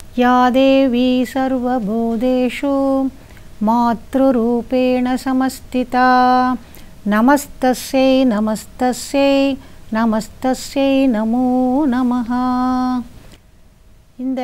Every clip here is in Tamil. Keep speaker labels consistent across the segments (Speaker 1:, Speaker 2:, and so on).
Speaker 1: या देवी सर्वभूतेषु मातृरूपेण समस्थिता नमस्तस्यै नमस्तस्यै நமஸ்தஸ்யை நமோ நமஹா இந்த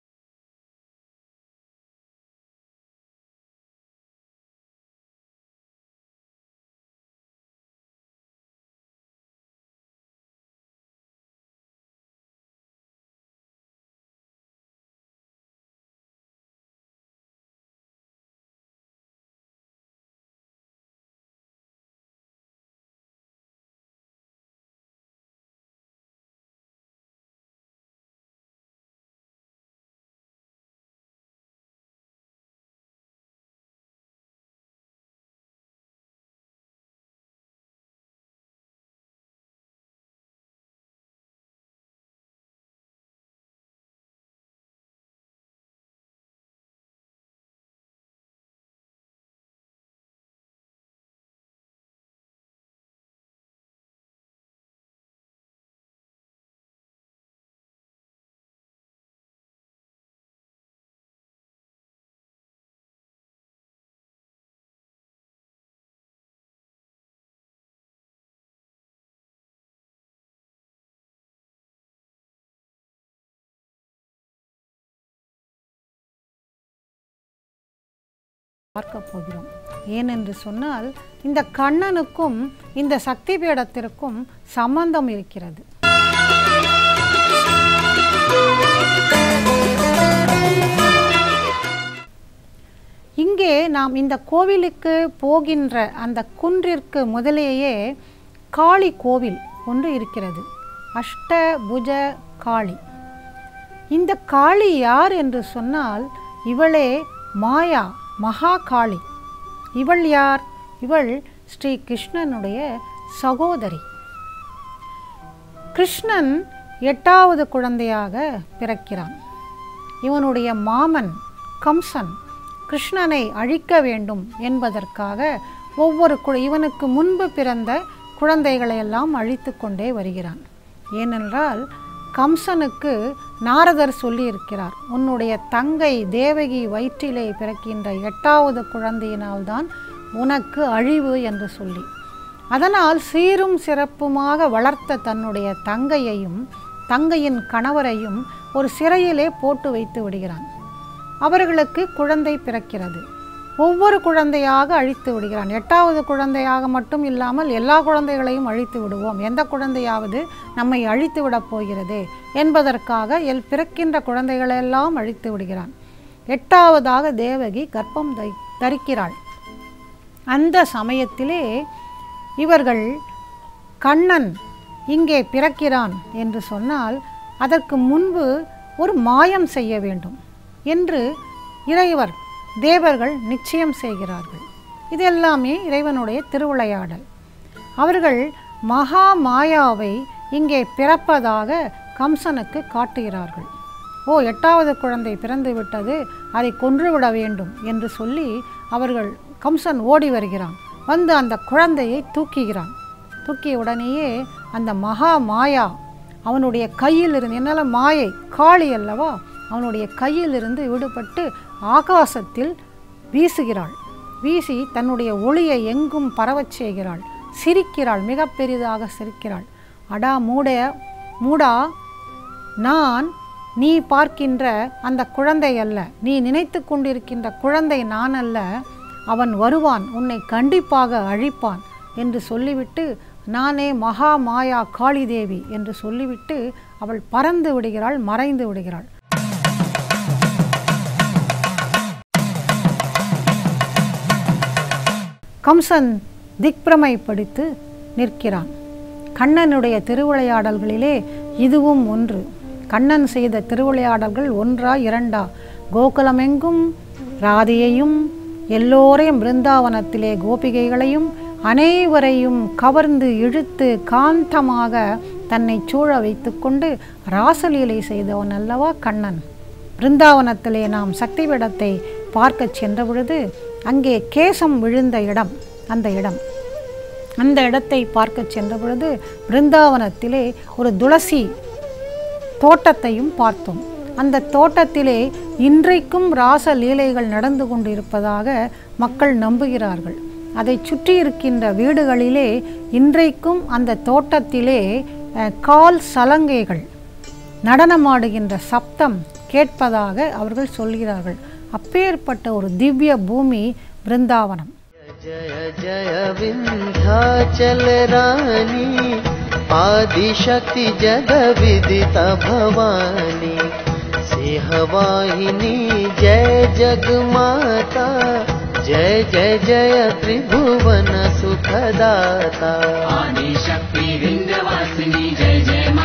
Speaker 1: பார்க்க போகிறோம் ஏனென்று சொன்னால் இந்த கண்ணனுக்கும் இந்த சக்தி பீடத்திற்கும் சம்பந்தம் இருக்கிறது இங்கே நாம் இந்த கோவிலுக்கு போகின்ற அந்த குன்றிற்கு முதலேயே காளி கோவில் ஒன்று இருக்கிறது அஷ்டபுஜ காளி இந்த காளி யார் என்று சொன்னால் இவளே மாயா மகா காளி இவள் யார் இவள் ஸ்ரீ கிருஷ்ணனுடைய சகோதரி கிருஷ்ணன் எட்டாவது குழந்தையாக பிறக்கிறான் இவனுடைய மாமன் கம்சன் கிருஷ்ணனை அழிக்க வேண்டும் என்பதற்காக ஒவ்வொரு கு இவனுக்கு முன்பு பிறந்த குழந்தைகளையெல்லாம் அழித்து கொண்டே வருகிறான் ஏனென்றால் கம்சனுக்கு நாரதர் சொல்லியிருக்கிறார் உன்னுடைய தங்கை தேவகி வயிற்றிலே பிறக்கின்ற எட்டாவது குழந்தையினால்தான் உனக்கு அழிவு என்று சொல்லி அதனால் சீரும் சிறப்புமாக வளர்த்த தன்னுடைய தங்கையையும் தங்கையின் கணவரையும் ஒரு சிறையிலே போட்டு வைத்து விடுகிறான் அவர்களுக்கு குழந்தை பிறக்கிறது ஒவ்வொரு குழந்தையாக அழித்து விடுகிறான் எட்டாவது குழந்தையாக மட்டும் இல்லாமல் எல்லா குழந்தைகளையும் அழித்து விடுவோம் எந்த குழந்தையாவது நம்மை அழித்து விடப் போகிறது என்பதற்காக எல் பிறக்கின்ற குழந்தைகளெல்லாம் அழித்து விடுகிறான் எட்டாவதாக தேவகி கர்ப்பம் தை தரிக்கிறாள் அந்த சமயத்திலே இவர்கள் கண்ணன் இங்கே பிறக்கிறான் என்று சொன்னால் அதற்கு முன்பு ஒரு மாயம் செய்ய வேண்டும் என்று இறைவர் தேவர்கள் நிச்சயம் செய்கிறார்கள் இது எல்லாமே இறைவனுடைய திருவிளையாடல் அவர்கள் மகா மாயாவை இங்கே பிறப்பதாக கம்சனுக்கு காட்டுகிறார்கள் ஓ எட்டாவது குழந்தை பிறந்து விட்டது அதை கொன்றுவிட வேண்டும் என்று சொல்லி அவர்கள் கம்சன் ஓடி வருகிறான் வந்து அந்த குழந்தையை தூக்குகிறான் தூக்கிய உடனேயே அந்த மகா மாயா அவனுடைய கையிலிருந்து என்னால் மாயை காளி அல்லவா அவனுடைய கையிலிருந்து விடுபட்டு ஆகாசத்தில் வீசுகிறாள் வீசி தன்னுடைய ஒளியை எங்கும் பரவச் செய்கிறாள் சிரிக்கிறாள் மிக பெரிதாக சிரிக்கிறாள் அடா மூட மூடா நான் நீ பார்க்கின்ற அந்த குழந்தை அல்ல நீ நினைத்து கொண்டிருக்கின்ற குழந்தை நான் அல்ல அவன் வருவான் உன்னை கண்டிப்பாக அழிப்பான் என்று சொல்லிவிட்டு நானே மகா மாயா காளி தேவி என்று சொல்லிவிட்டு அவள் பறந்து விடுகிறாள் மறைந்து விடுகிறாள் கம்சன் திக்பிரமைப்படுத்து நிற்கிறான் கண்ணனுடைய திருவிளையாடல்களிலே இதுவும் ஒன்று கண்ணன் செய்த திருவிளையாடல்கள் ஒன்றா இரண்டா கோகுலமெங்கும் ராதையையும் எல்லோரையும் பிருந்தாவனத்திலே கோபிகைகளையும் அனைவரையும் கவர்ந்து இழுத்து காந்தமாக தன்னை சூழ வைத்துக்கொண்டு ராசலீலை செய்தவன் அல்லவா கண்ணன் பிருந்தாவனத்திலே நாம் சக்தி பீடத்தை பார்க்கச் சென்ற பொழுது அங்கே கேசம் விழுந்த இடம் அந்த இடம் அந்த இடத்தை பார்க்கச் சென்ற பொழுது பிருந்தாவனத்திலே ஒரு துளசி தோட்டத்தையும் பார்த்தோம் அந்த தோட்டத்திலே இன்றைக்கும் ராச லீலைகள் நடந்து கொண்டிருப்பதாக மக்கள் நம்புகிறார்கள் அதை சுற்றி இருக்கின்ற வீடுகளிலே இன்றைக்கும் அந்த தோட்டத்திலே அஹ், கால் சலங்கைகள் நடனமாடுகின்ற சப்தம் கேட்பதாக அவர்கள் சொல்கிறார்கள் அப்பேற்பட்ட ஒரு திவ்ய பூமி பிருந்தாவனம்
Speaker 2: जय जय विन्ध्याचल रानी आदिशक्ति जगविदिता भवानी सिंहवाहिनी जय जगमाता जय जय जय त्रिभुवन सुखदाता
Speaker 3: आदिशक्ति विन्ध्यवासिनी जय जय मा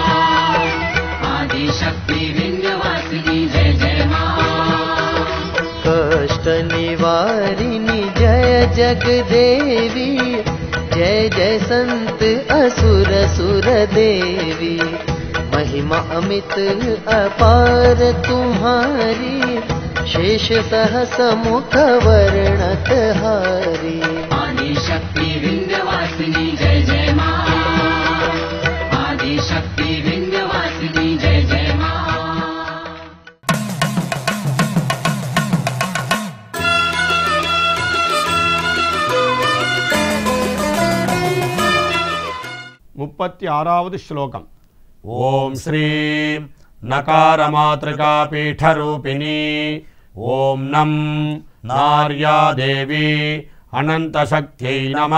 Speaker 3: आदिशक्ति विन्ध्यवासिनी जय जय मा
Speaker 2: कष्ट निवारिणी जय जगदेवी जय जय संत असुर सुर देवी महिमा अमित अपार तुम्हारी शेष सहस मुख वर्णत हारी
Speaker 3: आदिशक्ति विन्ध्यवासिनी जय जय मा आदिशक्ति विन्ध्यवासिनी जय जय मा
Speaker 4: முப்பத்தி ஆறாவது ஸ்லோகம் ஓம் ஸ்ரீம் நகாரமாத்ருகா பீఠரூபிணி ஓம் நம் நார்யா தேவி அனந்தசக்தியை நம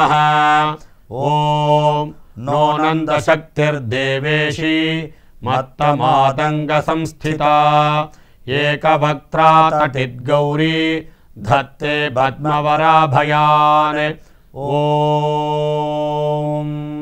Speaker 4: ஓம் நோ நந்தசக்திர்தேவேஷி மத்தமாதங்க சம்ஸ்திதா ஏகபக்த்ரா தட்டித்கௌரி தத்தே பத்மவராபயான் ஓம்